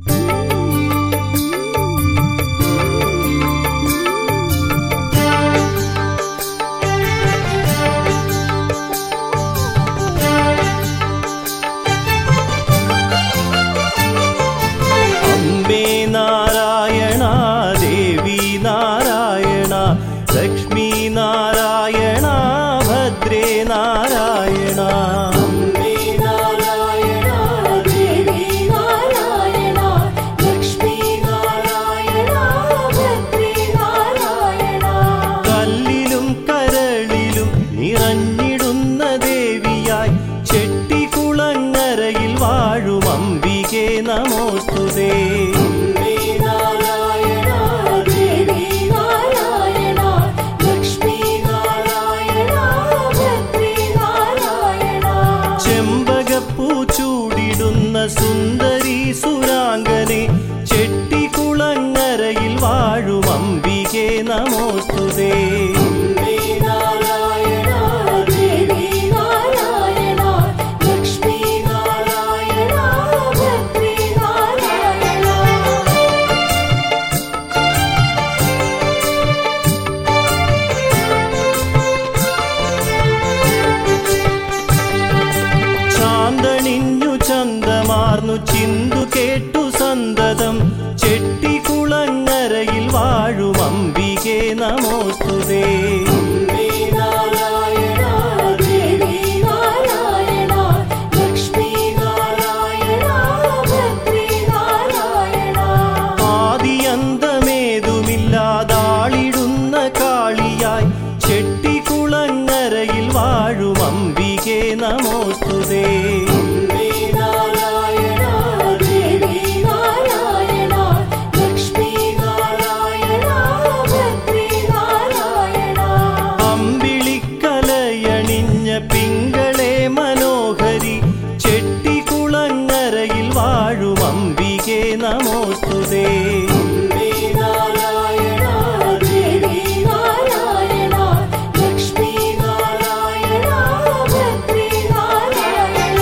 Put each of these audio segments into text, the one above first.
അമ്പേ നാരായണ ദേവി നാരായണ ലക്ഷ്മി നാരായണ ഭദ്രേ നാരായണ അമ്പേ നാരായണ ദേവി നാരായണ ലക്ഷ്മി നാരായണ ഭദ്രേ നാരായണ കല്ലിലും കരളിലും നിറഞ്ഞിടുന്ന ദേവിയായി ചെട്ടിക്കുളങ്ങരയിൽ വാഴും അംബികെ നമോസ്തുതേ അമ്പേ നാരായണ ദേവി നാരായണ ലക്ഷ്മി നാരായണ ഭദ്രേ നാരായണ ചെമ്പകപ്പൂ ചൂടിടുന്ന സുന്ദരി സുരാംഗനെ ചെട്ടിക്കുളങ്ങരയിൽ വാഴും അംബികെ നമോസ്തുതേ അമ്പേ നാരായണ ദേവി നാരായണ ലക്ഷ്മി നാരായണ ഭദ്രേ നാരായണ ചാന്തണിഞ്ഞു ചന്തമാർന്നു ചിന്തു കേട്ടു സന്തതം ചെട്ടിക്കുളങ്ങരയിൽ വാഴും അംബികെ നമോസ്തുതേ അമ്പേ നാരായണ ദേവി നാരായണ ലക്ഷ്മി നാരായണ ഭദ്രേ നാരായണ ആദിയന്തമേതുമില്ലാതാളിടുന്ന കാളിയായി ചെട്ടിക്കുളങ്ങരയിൽ വാഴും അംബികെ നമോസ്തുതേ അമ്പേ നാരായണ ദേവി നാരായണ ലക്ഷ്മി നാരായണ ഭദ്രേ നാരായണ അമ്പിളിക്കലയണിഞ്ഞ പിങ്കളെ മനോഹരി ചെട്ടിക്കുളങ്ങരയിൽ വാഴും അംബികെ നമോസ്തുതേ അമ്പേ നാരായണ ദേവി നാരായണ ലക്ഷ്മി നാരായണ ഭദ്രേ നാരായണ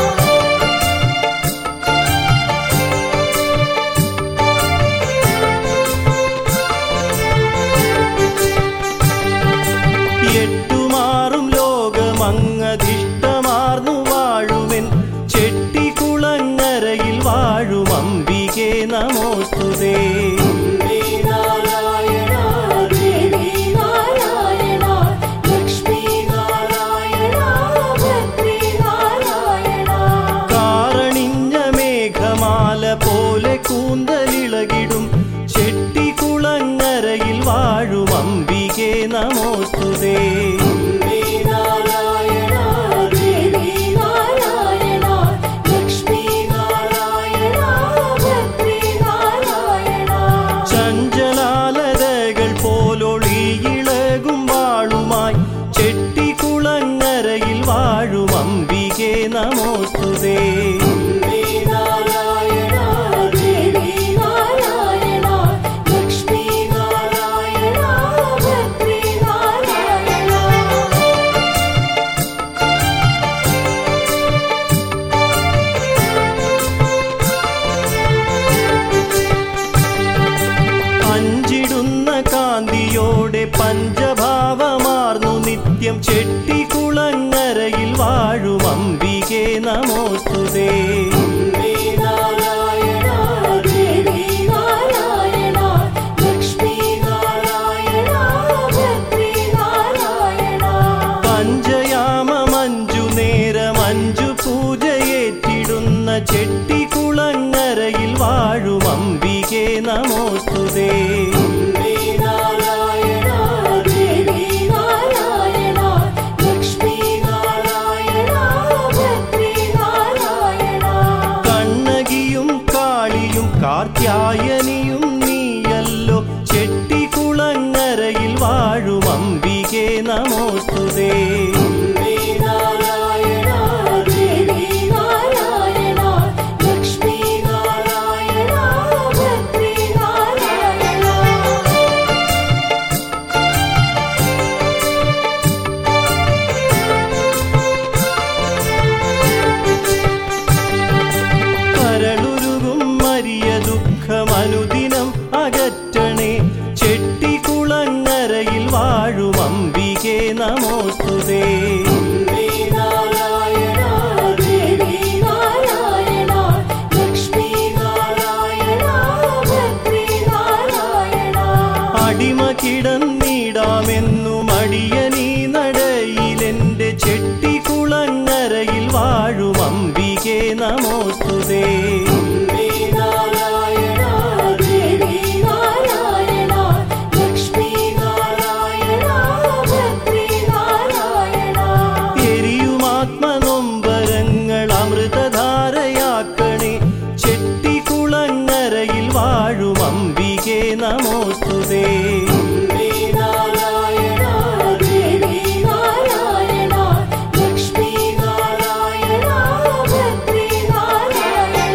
എട്ടുമാറും ലോകമങ്ങധിഷ്ടമാർന്നു വാഴുമെൻ ചെട്ടിക്കുളങ്ങരയിൽ വാഴും അംബികെ നമോസ്തുതേ അമ്പേ നാരായണ ദേവി നാരായണ ലക്ഷ്മി നാരായണ ഭദ്രേ നാരായണ കാറണിഞ്ഞ മേഘമാല പോലെ കൂന്തലിളകിടും ചെട്ടിക്കുളങ്ങരയിൽ വാഴും അംബികെ നമോസ്തുതേ അമ്പേ നാരായണ ദേവി നാരായണ ലക്ഷ്മി നാരായണ ഭദ്രേ നാരായണ ചഞ്ചലാലതകൾ പോലൊളിയിളകും വാളുമായി ചെട്ടിക്കുളങ്ങരയിൽ വാഴും അംബികെ നമോസ്തുതേ അമ്പേ നാരായണ ദേവി നാരായണ ലക്ഷ്മി നാരായണ ഭദ്രേ നാരായണ അഞ്ചിടുന്ന കാന്തിയോടെ പഞ്ചഭാവമാർന്നു നിത്യം ചെട്ടിക്കുളങ്ങരയിൽ വാഴും അംബികെ നമോസ്തുതേ അമ്പേ നാരായണ ദേവി നാരായണ ലക്ഷ്മി നാരായണ ഭദ്രേ നാരായണ പഞ്ചയാമ മഞ്ജു നേരമഞ്ചു പൂജയേറ്റിടുന്ന ചെട്ടിക്കുളങ്ങരയിൽ വാഴും അംബികെ നമോസ്തുതേ അമ്പേ നാരായണ ദേവി നാരായണ ലക്ഷ്മി നാരായണ ഭദ്രേ നാരായണ കണ്ണകിയും കാളിയും കാർത്യായനിയും നീയല്ലോ ചെട്ടിക്കുളങ്ങരയിൽ വാഴും അംബികെ നമോസ്തുതേ അമ്പേ നാരായണ ദേവി നാരായണ ലക്ഷ്മി നാരായണ ഭദ്രേ നാരായണ കരളുരുകും മരിയ ദുഃഖമനുദിനം അകറ്റണേ ചെട്ടിക്കുളങ്ങരയിൽ വാഴും അംബികെ നമോസ്തുതേ അംബേ നാരായണ ദേവി നാരായണ ലക്ഷ്മി നാരായണ ഭദ്രേ നാരായണ അടിമ കിടന്നിടാമെന്നും അടിയനീ നടയിലെന്റെ ചെട്ടിക്കുളങ്ങരയിൽ വാഴും അംബികെ നമോസ്തുതേ അംബേ നാരായണ ദേവി നാരായണ ലക്ഷ്മി നാരായണ ഭദ്രേ നാരായണ എരിയുമാത്മനൊമ്പരങ്ങൾ അമൃതധാരയാക്കണേ ചെട്ടിക്കുളങ്ങരയിൽ വാഴും അംബികെ നമോസ്തുതേ അംബേ നാരായണ ദേവി നാരായണ ലക്ഷ്മി നാരായണ ഭദ്രേ നാരായണ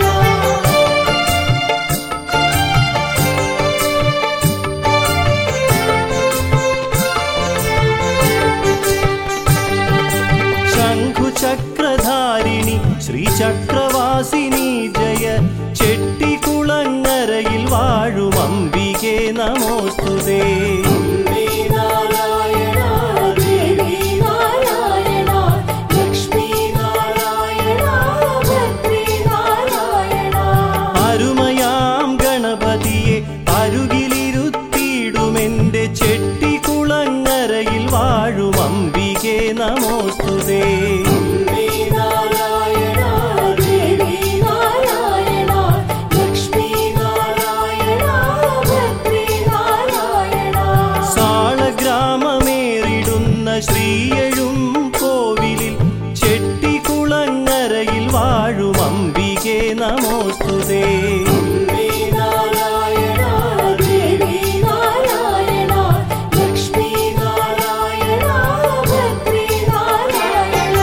ശംഖുചക്രധാരിണി ശ്രീചക്രവാസിനി ജയ ചെട്ടിക്കുളങ്ങരയിൽ വാഴും അംബികെ നമോസ്തുതേ അംബേ നാരായണ ദേവി നാരായണ ലക്ഷ്മി നാരായണ ഭദ്രേ നാരായണ അരുമയാം ഗണപതിയെ അരുകിലിരുത്തിയിടുമെന്റെ ചെട്ടിക്കുളങ്ങരയിൽ വാഴും അംബികെ നമോസ്തുതേ അംബേ നാരായണ ദേവി നാരായണ ലക്ഷ്മി നാരായണ ഭദ്രേ നാരായണ സാളഗ്രാമമേറിടുന്ന ശ്രീയഴും കോവിലിൽ ചെട്ടിക്കുളങ്ങരയിൽ വാഴും അംബികെ നമോസ്തുതേ അംബേ നാരായണ ദേവി നാരായണ ലക്ഷ്മി നാരായണ ഭദ്രേ നാരായണ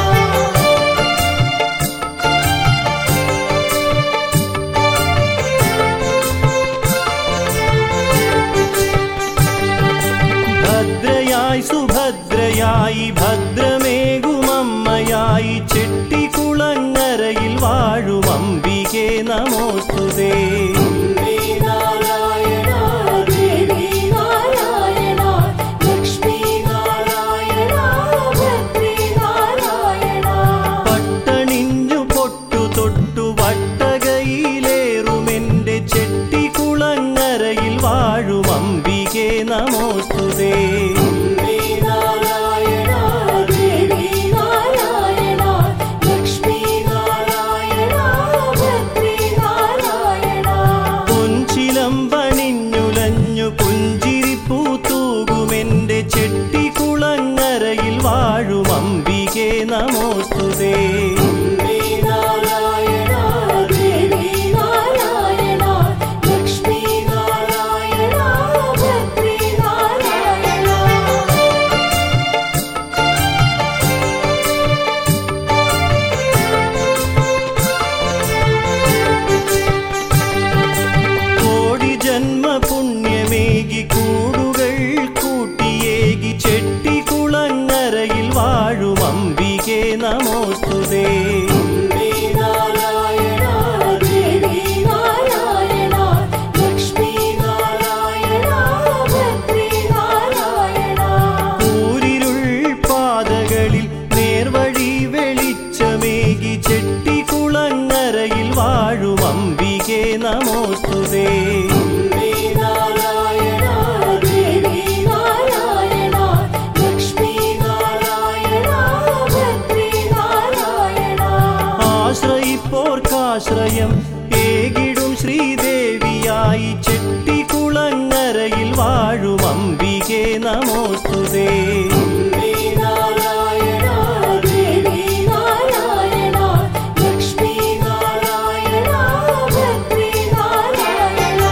ഭദ്രയായി സുഭദ്രയായി ഭദ്രമേകുമമ്മയായി ചെട്ടിക്കുളങ്ങരയിൽ വാഴും അംബികെ നമോസ്തുതേ അംബേ നാരായണ ദേവി നാരായണ ലക്ഷ്മി നാരായണ ഭദ്രേ നാരായണ പട്ടണിഞ്ഞു പൊട്ടു തൊട്ടു വട്ടകയിലേറുമെന്റെ ചെട്ടിക്കുളങ്ങരയിൽ വാഴും അംബികെ നമോസ്തുതേ അംബേ നാരായണ ദേവി നാരായണ ലക്ഷ്മി നാരായണ ഭദ്രേ നാരായണ പൊൻചിലമ്പണിഞ്ഞുലഞ്ഞു പുഞ്ചിരിപ്പൂ തൂകുമെന്റെ ചെട്ടിക്കുളങ്ങരയിൽ വാഴും അംബികെ നമോസ്തുതേ അംബേ നാരായണ ദേവി നാരായണ ലക്ഷ്മി നാരായണ ഭദ്രേ നാരായണ കോടി ജന്മ പുണ്യമേകി കൂടുകൾ കൂട്ടിയേകി ചെട്ടിക്കുളങ്ങരയിൽ വാഴും അംബികെ നമോസ്തുതേ അംബേ നാരായണ ദേവി നാരായണ ലക്ഷ്മി നാരായണ ഭദ്രേ നാരായണ ഊരിരുൾ പാതകളിൽ നേർവഴി വെളിച്ചമേകി ചെട്ടിക്കുളങ്ങരയിൽ വാഴും അംബികെ നമോസ്തുതേ അംബേ നാരായണ ദേവി നാരായണ ലക്ഷ്മി നാരായണ ഭദ്രേ നാരായണ ആശ്രയിപ്പോർക്കാശ്രയം ഏകിടും ശ്രീദേവിയായി ചെട്ടിക്കുളങ്ങരയിൽ വാഴും അംബികെ നമോസ്തുതേ അംബേ നാരായണ ദേവി നാരായണ ലക്ഷ്മി നാരായണ ഭദ്രേ നാരായണ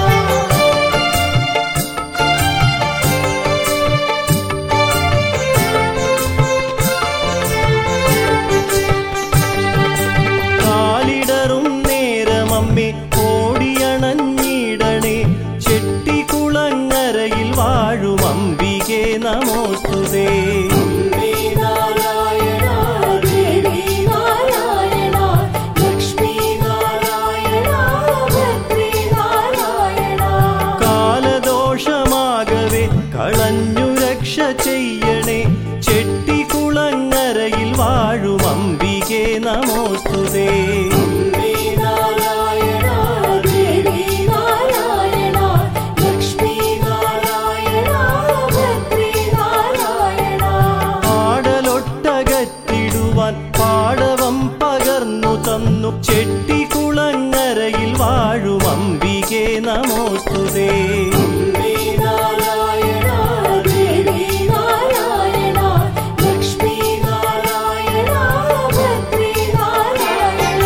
കാലിടറും നേരമമ്മേ ഓടിയണഞ്ഞിടണേ ചെട്ടിക്കുളങ്ങരയിൽ വാഴും അംബികെ നമോസ്തുതേ വാഴുമംബികെ നമോസ്തുതേ അംബേ നാരായണ ദേവി നാരായണ ലക്ഷ്മി നാരായണ ഭദ്രേ നാരായണ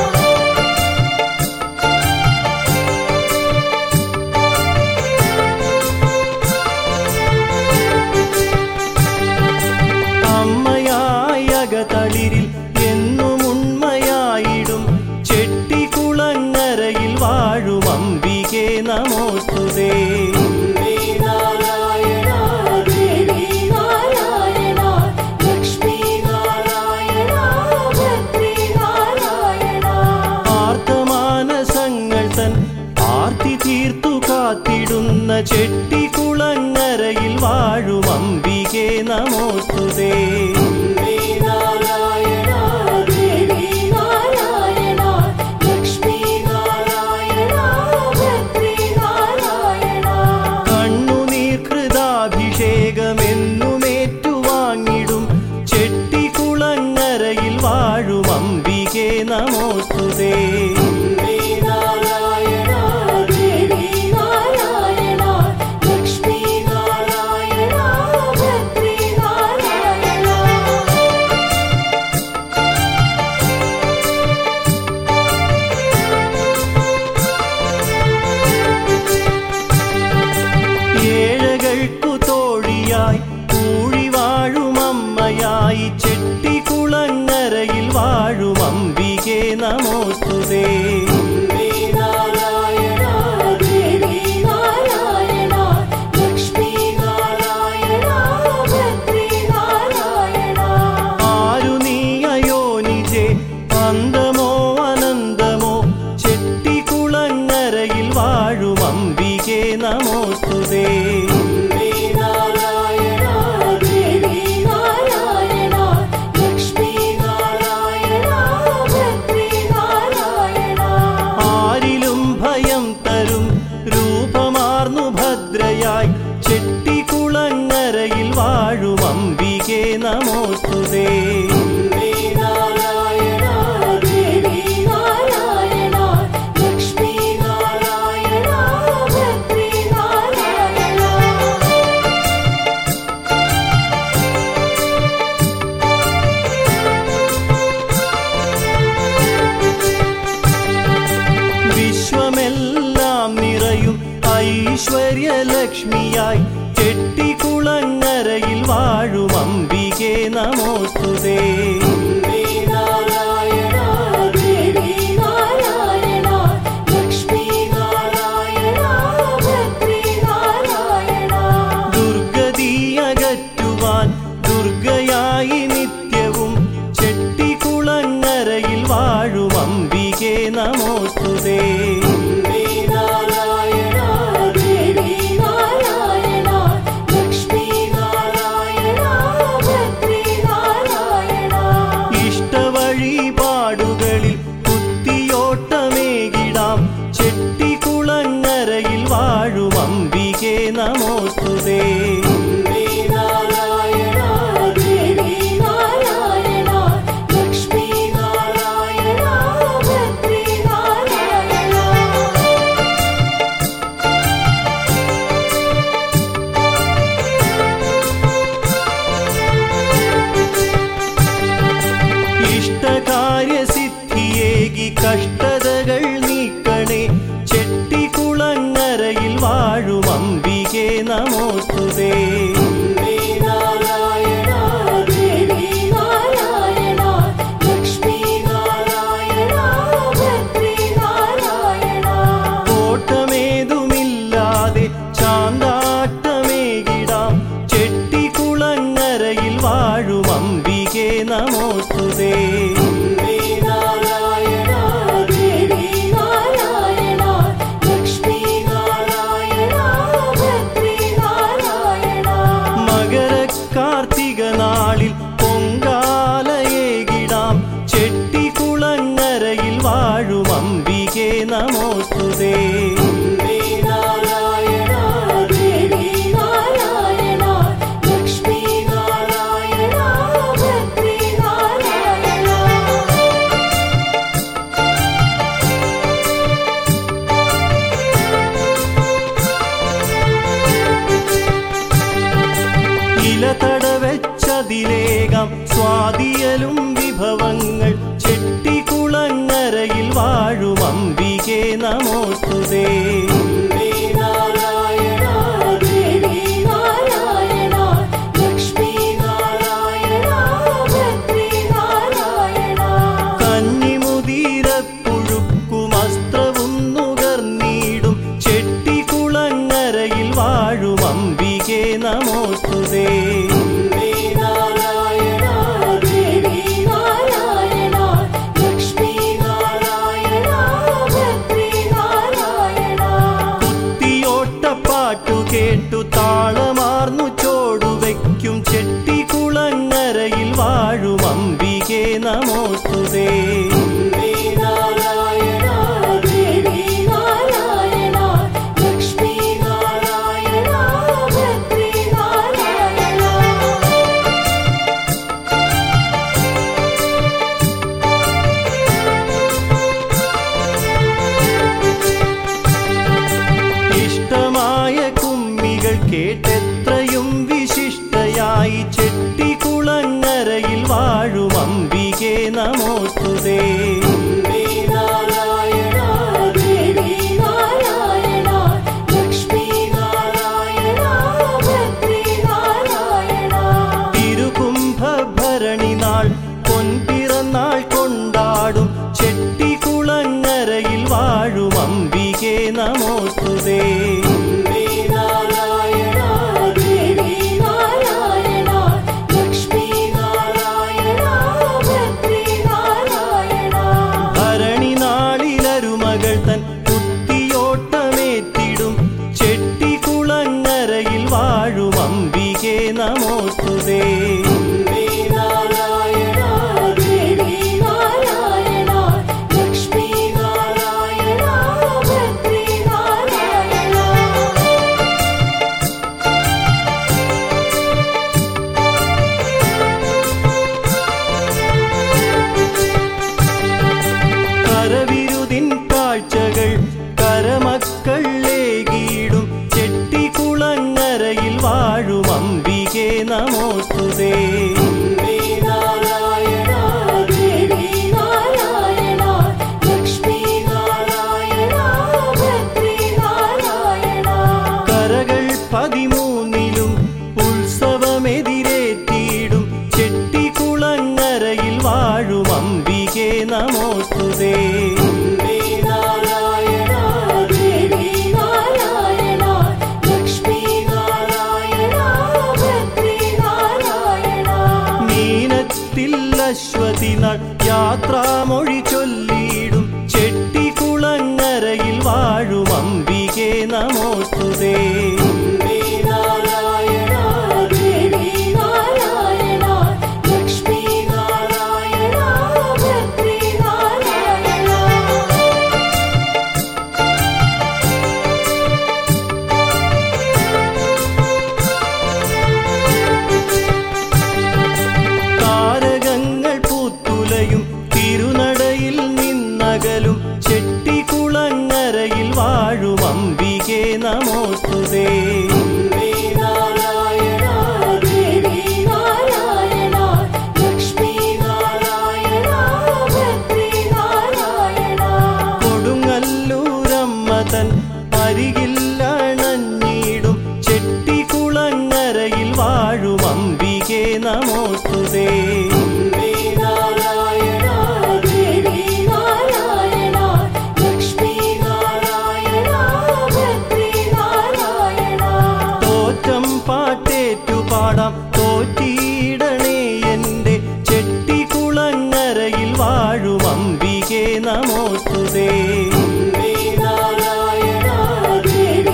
അമ്മയായ അകതളിരിൽ എന്നും ഉണ്മയായിടും ചെട്ടിക്കുളങ്ങരയിൽ വാഴുമംബികെ നമോസ്തുതേ അംബേ നാരായണ ദേവി നാരായണ ലക്ഷ്മി നാരായണ ഭദ്രേ നാരായണ ആർത്തമാനസങ്ങൾ തൻ ആർത്തി തീർത്തു കാത്തിടുന്ന ചെട്ടിക്കുളങ്ങരയിൽ വാഴുമംബികെ നമോസ്തുതേ അംബേ നാരായണ ദേവി നാരായണ ലക്ഷ്മി നാരായണ ഭദ്രേ നാരായണ കണ്ണുനീർ കൃതാഭിഷേകമെന്നുമേറ്റുവാങ്ങിടും ചെട്ടിക്കുളങ്ങരയിൽ വാഴുമംബികെ നമോസ്തുതേ അംബേ നാരായണ ദേവി നാരായണ ലക്ഷ്മി നാരായണ ഭദ്രേ നാരായണ ഏഴകൾക്കു തോഴിയായി കൂഴി വാഴുമമ്മയായി ചെട്ടിക്കുളങ്ങരയിൽ വാഴുമംബികെ നമോസ്തുതേ അംബേ നാരായണ ദേവി നാരായണ ലക്ഷ്മി നാരായണ ഭദ്രേ നാരായണ ആരു നീ അയോനിജെ അന്തമോ അനന്തമോ ചെട്ടിക്കുളങ്ങരയിൽ വാഴുമംബികെ നമോസ്തുതേ അംബേ നാരായണ ദേവി നാരായണ ലക്ഷ്മി നാരായണ ഭദ്രേ നാരായണ ആരിലും ഭയം തരും രൂപമാർന്നു ഭദ്രയായി ചെട്ടിക്കുളങ്ങരയിൽ വാഴുമംബികെ നമോസ്തുതേ അംബേ നാരായണ ദേവി നാരായണ ലക്ഷ്മി നാരായണ ഭദ്രേ നാരായണ വിശ്വമെല്ലാം നിറയും ഐശ്വര്യലക്ഷ്മിയായി ചെട്ടിക്കുളങ്ങരയിൽ വാഴുമംബികെ നമോസ്തുതേ അംബേ നാരായണ ദേവി നാരായണ ലക്ഷ്മി നാരായണ ഭദ്രേ നാരായണ ദുർഗതിയകറ്റുവാൻ ദുർഗയായി നിത്യവും ചെട്ടിക്കുളങ്ങരയിൽ വാഴുമംബികെ നമോസ്തുതേ അംബേ നാരായണ ദേവി നാരായണ ലക്ഷ്മി നാരായണ ഭദ്രേ നാരായണ ഇഷ്ടവഴിപാടുകളിൽ കുത്തിയോട്ടമേകിടാം ചെട്ടിക്കുളങ്ങരയിൽ വാഴുമംബികെ നമോസ്തുതേ അംബേ നാരായണ ദേവി നാരായണ ലക്ഷ്മി നാരായണ ഭദ്രേ നാരായണ ഇഷ്ടകാര്യസിദ്ധിയേകി കഷ്ടതകൾ നീക്കണേ ചെട്ടിക്കുളങ്ങരയിൽ വാഴുമംബികെ നമോസ്തുതേ അംബേ നാരായണ ദേവി നാരായണ ലക്ഷ്മി നാരായണ ഭദ്രേ നാരായണ കോട്ടമേതുമില്ലാതെ ചാന്താട്ടമേകിടാം ചെട്ടിക്കുളങ്ങരയിൽ വാഴുമംബികെ നമോസ്തുതേ അംബേ നാരായണ ദേവി നാരായണ ലക്ഷ്മി നാരായണ ഭദ്രേ നാരായണ മകരക്കാർത്തിക നാളിൽ പൊങ്കാലയേകിടാം ചെട്ടിക്കുളങ്ങരയിൽ വാഴുമംബികെ നമോസ്തുതേ അംബേ നാരായണ ദേവി നാരായണ ലക്ഷ്മി നാരായണ ഭദ്രേ നാരായണ അതിലേകം സ്വാതിയലും വിഭവങ്ങൾ ചെട്ടികുളങ്ങരയിൽ വാഴും അംബികെ നമോസ്തുതേ അംബേ നാരായണ ദേവി നാരായണ ലക്ഷ്മി നാരായണ ഭദ്രേ നാരായണ കന്നിമുതിരപ്പുഴുക്കും അസ്ത്രവും നുകർന്നീടും ചെട്ടികുളങ്ങരയിൽ വാഴും അംബികെ നമോസ്തുതേ അംബേ നാരായണ ദേവി നാരായണ ലക്ഷ്മി നാരായണ ഭദ്രേ നാരായണ കുത്തിയോട്ടപ്പാട്ടു കേട്ടു താളമാർന്നു ചോടുവയ്ക്കും ചെട്ടികുളങ്ങരയിൽ വാഴും അംബികെ നമോസ്തുതേ അംബേ നാരായണ ദേവി നാരായണ ലക്ഷ്മി നാരായണ ഭദ്രേ നാരായണ ഇഷ്ടമായ കുമ്മികൾ കേട്ടെത്രയും വിശിഷ്ടയായി ചെട്ടികുളങ്ങരയിൽ വാഴും അംബികെ നമോസ്തുതേ അംബേ നാരായണ ദേവി നാരായണ ലക്ഷ്മി നാരായണ ഭദ്രേ നാരായണ തിരുകുംഭഭരണി നാൾ പൊൻപിറന്നാൾ കൊണ്ടാടും ചെട്ടികുളങ്ങരയിൽ വാഴും അംബികെ നമോസ്തുതേ അംബേ നാരായണ ദേവി നാരായണ ലക്ഷ്മി നാരായണ ഭദ്രേ നാരായണ ഭരണി നാളിലരുമകൾ തൻ കുത്തിയോട്ടമേറ്റിടും ചെട്ടികുളങ്ങരയിൽ വാഴും അംബികെ നമോസ്തുതേ അംബേ നാരായണ ദേവി നാരായണ ലക്ഷ്മി നാരായണ ഭദ്രേ നാരായണ കരവിരുതിൻ കാഴ്ചകൾ കരമക്കൾ ഏകീടും ചെട്ടികുളങ്ങരയിൽ വാഴും അംബികെ നമോസ്തുതേ അംബേ നാരായണ ദേവി നാരായണ ലക്ഷ്മി നാരായണ ഭദ്രേ നാരായണ കരകൾ പതിമൂന്നിലും ഉത്സവമെതിരേറ്റിടും ചെട്ടികുളങ്ങരയിൽ വാഴും അംബികെ നമോസ്തുതേ അംബേ നാരായണ ദേവി നാരായണ ലക്ഷ്മി നാരായണ ഭദ്രേ നാരായണ മീനത്തിൽ അശ്വതി നാൾ യാത്രാമൊഴി ചൊല്ലിയിടും ചെട്ടികുളങ്ങരയിൽ വാഴും അംബികെ നമോസ്തുതേ അംബേ നാരായണ ദേവി നാരായണ ലക്ഷ്മി നാരായണ ഭദ്രേ നാരായണ താരകങ്ങൾ പൂത്തുലയും തിരുനടയിൽ നിന്നകലും ചെട്ടികുളങ്ങരയിൽ വാഴും അംബികെ നമോസ്തുതേ അംബേ നാരായണ ദേവി നാരായണ ലക്ഷ്മി നാരായണ ഭദ്രേ നാരായണ കൊടുങ്ങല്ലൂരമ്മ തൻ അരികില്ലണഞ്ഞിടും ചെട്ടികുളങ്ങരയിൽ വാഴും അംബികെ നമോസ്തുതേ അംബേ നാരായണ ദേവി നാരായണ ലക്ഷ്മി നാരായണ ഭദ്രേ നാരായണ തോറ്റം പാട്ടേറ്റു പാടാം തോറ്റിയിടണേ എന്റെ ചെട്ടികുളങ്ങരയിൽ വാഴും അംബികെ നമോസ്തുതേ അംബേ നാരായണ ദേവി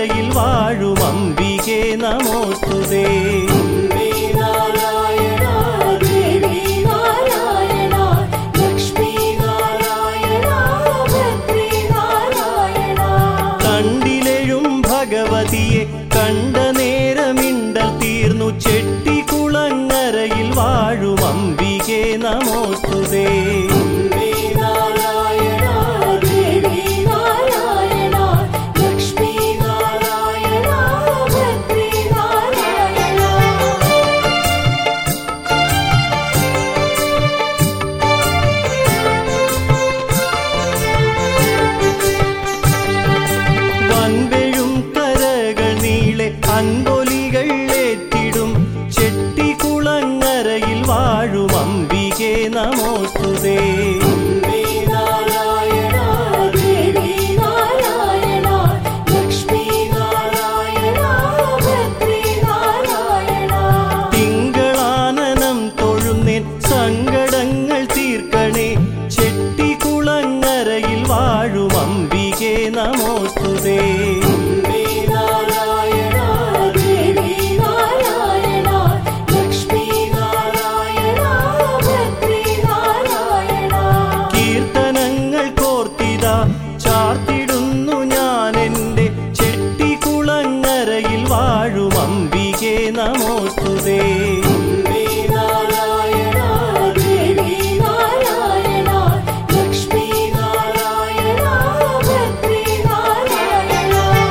കുളങ്ങരയിൽ വാഴും അംബികെ നമോസ്തുതേ അംബേ നാരായണ ദേവി നാരായണ ലക്ഷ്മി നാരായണ ഭദ്രേ നാരായണ കണ്ടിലെഴും ഭഗവതിയെ കണ്ട നേരമിണ്ടൽ തീർന്നു ചെട്ടിക്കുളങ്ങരയിൽ വാഴും അംബികെ നമോസ്തുതേ അംബേ നാരായണ ദേവി നാരായണ ലക്ഷ്മി നാരായണ ഭദ്രേ നാരായണ വൻവെഴും കരകൾ നീളെ അൻപൊലികൾ ഏറ്റിടും ചെട്ടിക്കുളങ്ങരയിൽ വാഴും അംബികെ നമോസ്തുതേ അംബേ നാരായണ ദേവി നാരായണ ലക്ഷ്മി നാരായണ ഭദ്രേ നാരായണ തിങ്കളാനനം തൊഴുന്നേൻ സങ്കടങ്ങൾ തീർക്കണേ ചെട്ടിക്കുളങ്ങരയിൽ വാഴും അംബികെ നമോസ്തുതേ അംബേ നാരായണ ദേവി നാരായണ ലക്ഷ്മി നാരായണ ഭദ്രേ നാരായണ കീർത്തനങ്ങൾ കോർത്തിത ചാർത്തിടുന്നു ഞാൻ എൻ്റെ ചെട്ടിക്കുളങ്ങരയിൽ വാഴും അംബികെ നമോസ്തുതേ അംബേ നാരായണ ദേവി നാരായണ ലക്ഷ്മി നാരായണ ഭദ്രേ നാരായണ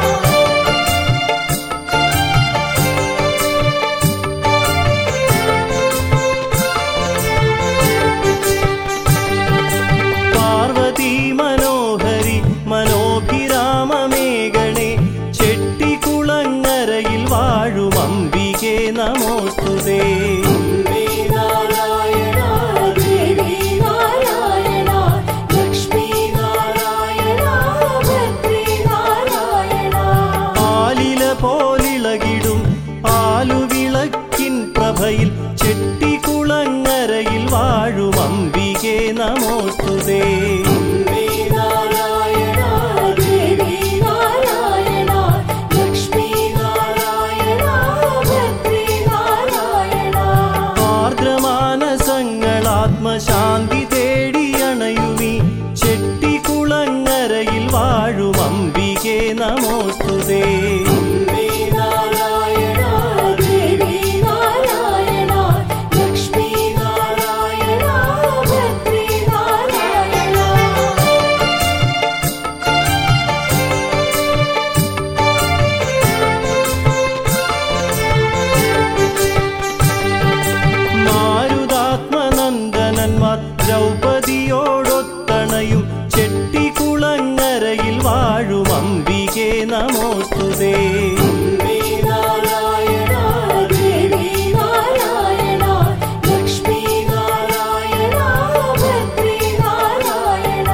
പാർവതി മനോഹരി മനോഭിരാമമേഘണേ ചെട്ടിക്കുളങ്ങരയിൽ വാഴും അംബികെ നമോസ്തുതേ അംബേ നാരായണ ദേവി നാരായണ ലക്ഷ്മി നാരായണ ഭദ്രേ നാരായണ ആലില പോലിളകിടും ആലുവിളക്കിൻ പ്രഭയിൽ ചെട്ടിക്കുളങ്ങരയിൽ വാഴും അംബികെ നമോസ്തുതേ അംബേ നാരായണ ദേവി നാരായണ ലക്ഷ്മി നാരായണ ഭദ്രേ നാരായണ ആർദ്രമാനസങ്ങൾ ആത്മശാന്തി തേടി അണയുമി ചെട്ടിക്കുളങ്ങരയിൽ വാഴും അംബികെ നമോസ്തുതേ അംബേ നാരായണ ദേവി നാരായണ ലക്ഷ്മി നാരായണ ഭദ്രേ നാരായണ മാരുതാത്മനന്ദനന്മാർ ദ്രൗപതിയോടൊത്തണയും ചെട്ടിക്കുളങ്ങരയിൽ വാഴും അംബികെ നമോസ്തുതേ അംബേ നാരായണ ദേവി നാരായണ ലക്ഷ്മി നാരായണ ഭദ്രേ നാരായണ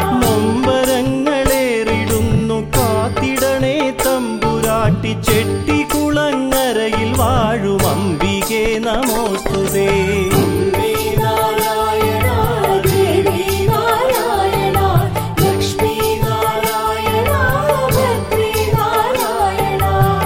നൊമ്പരങ്ങളേറിടുന്നു കാത്തിടണേ തമ്പുരാട്ടി ചെട്ടിക്കുളങ്ങരയിൽ വാഴും അംബികെ നമോസ്തുതേ അംബേ നാരായണ ദേവി നാരായണ ലക്ഷ്മി നാരായണ ഭദ്രേ നാരായണ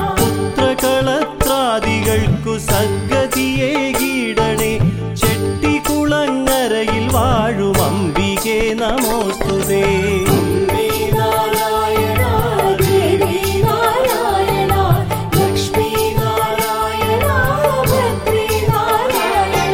പുത്രകളത്രാദികൾക്കു സദ്ഗതിയെ കീടണേ ചെട്ടിക്കുളങ്ങരയിൽ വാഴും അംബികെ നമോസ്തുതേ അംബേ നാരായണ ദേവി നാരായണ ലക്ഷ്മി നാരായണ ഭദ്രേ നാരായണ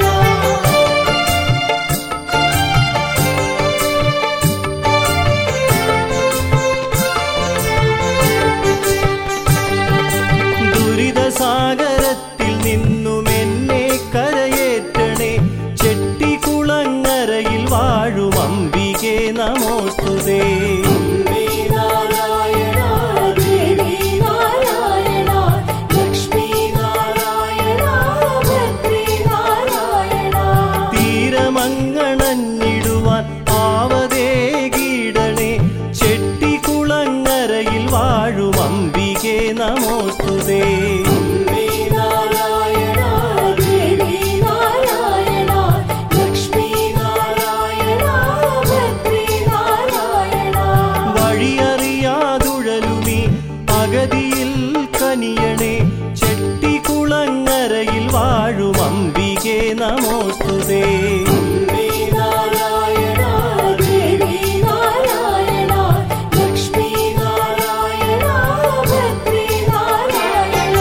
ദുരിതസാഗരത്തിൽ നിന്നും എന്നെ കരയേറ്റണേ ചെട്ടിക്കുളങ്ങരയിൽ വാഴും അംബികെ നമോസ്തുതേ അംബേ നാരായണ ദേവി നാരായണ ലക്ഷ്മി നാരായണ ഭദ്രേ നാരായണ തീരമങ്ങണഞ്ഞിടുവാൻ ആവതേ കീടണേ ചെട്ടിക്കുളങ്ങരയിൽ വാഴും അംബികെ നമോസ്തുതേ അംബേ നാരായണ ദേവി നാരായണ ലക്ഷ്മി നാരായണ ഭദ്രേ നാരായണ വഴിയറിയാതുഴലുമീ അഗതിയിൽ കനിയണേ ചെട്ടികുളങ്ങരയിൽ വാഴും അംബികെ നമോസ്തുതേ അംബേ നാരായണ ദേവി നാരായണ ലക്ഷ്മി നാരായണ ഭദ്രേ നാരായണ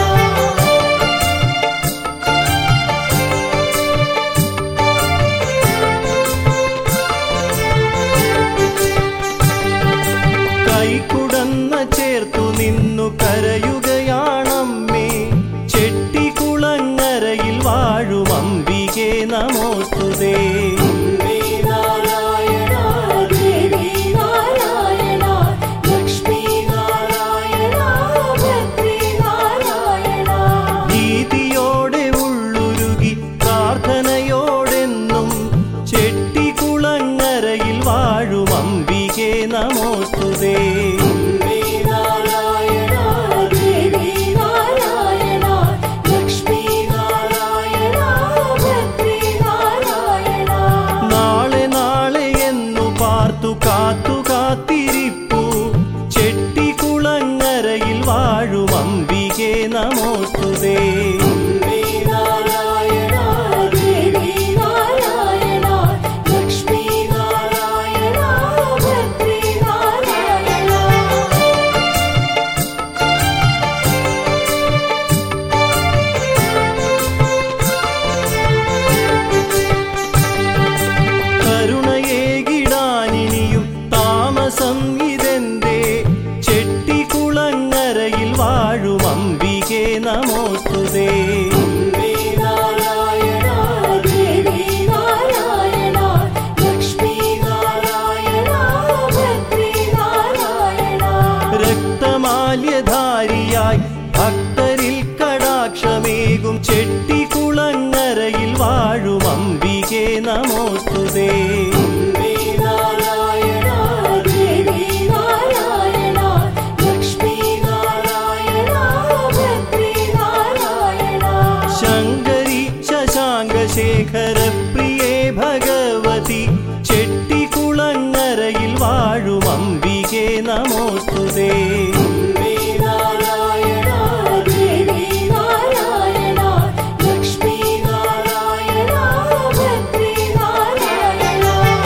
കൈകുടന്ന ചേർത്തു നിന്നു കരയുകയാണമ്മേ ചെട്ടികുളങ്ങരയിൽ വാഴും അംബികെ നമോസ്തുതേ അംബേ നാരായണ ദേവി നാരായണ ലക്ഷ്മി നാരായണ ഭദ്രേ നാരായണ ഭീതിയോടെ ഉള്ളുരുകി പ്രാർത്ഥനയോടെന്നും ചെട്ടികുളങ്ങരയിൽ വാഴും അംബികെ നമോസ്തുതേ അംബേ നാരായണ ദേവി നാരായണ ലക്ഷ്മി നാരായണ ഭദ്രേ നാരായണ നാളെ നാളെ എന്നു പാർത്തു കാത്തു കാത്തിരിപ്പു ചെട്ടികുളങ്ങരയിൽ വാഴും അംബികെ നമോസ്തുതേ അംബേ നാരായണ ദേവി നാരായണ ലക്ഷ്മി നാരായണ ഭദ്രേ നാരായണ കരുണയേകിടാനിനിയും താമസം ഇതെന്തേ ചെട്ടികുളങ്ങരയിൽ വാഴും അംബികെ നമോസ്തുതേ അംബേ നാരായണ ദേവി നാരായണ ലക്ഷ്മി നാരായണ ഭദ്രേ നാരായണ രക്തമാല്യധാരിയായി ഭക്തരിൽ കടാക്ഷമേകും ചെട്ടികുളങ്ങരയിൽ വാഴും അംബികെ നമോസ്തുതേ അംബേ നാരായണ ദേവി നാരായണ ലക്ഷ്മി നാരായണ ഭദ്രേ നാരായണ ശങ്കരി ശശാങ്കശേഖര പ്രിയേ ഭഗവതി ചെട്ടികുളങ്ങരയിൽ വാഴും അംബികെ നമോസ്തുതേ അംബേ നാരായണ ദേവി നാരായണ ലക്ഷ്മി നാരായണ ഭദ്രേ നാരായണ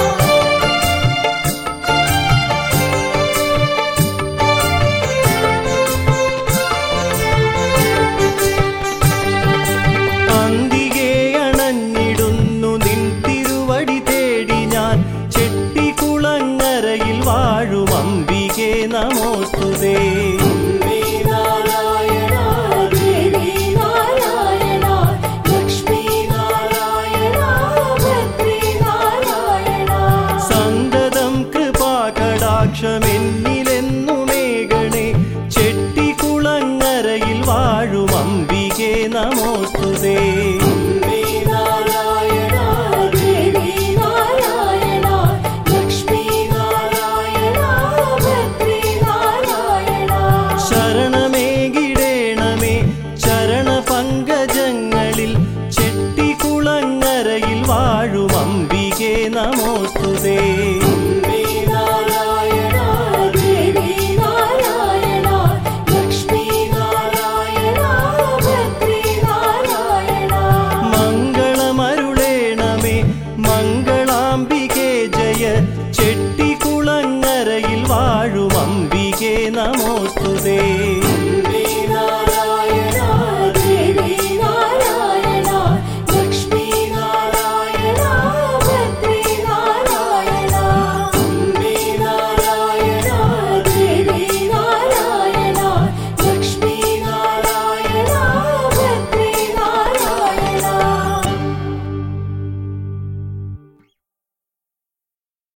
അന്തികെ അണഞ്ഞിടുന്നു നിൻ തിരുവടി തേടി ഞാൻ ചെട്ടികുളങ്ങരയിൽ വാഴും അംബികെ നമോസ്തുതേ അംബേ നാരായണ ദേവി നാരായണ ലക്ഷ്മി നാരായണ ഭദ്രേ നാരായണ സന്തതം കൃപാകടാക്ഷമെന്നിലെന്നുമേകണേ ചെട്ടികുളങ്ങരയിൽ വാഴും അംബികെ നമോസ്തുതേ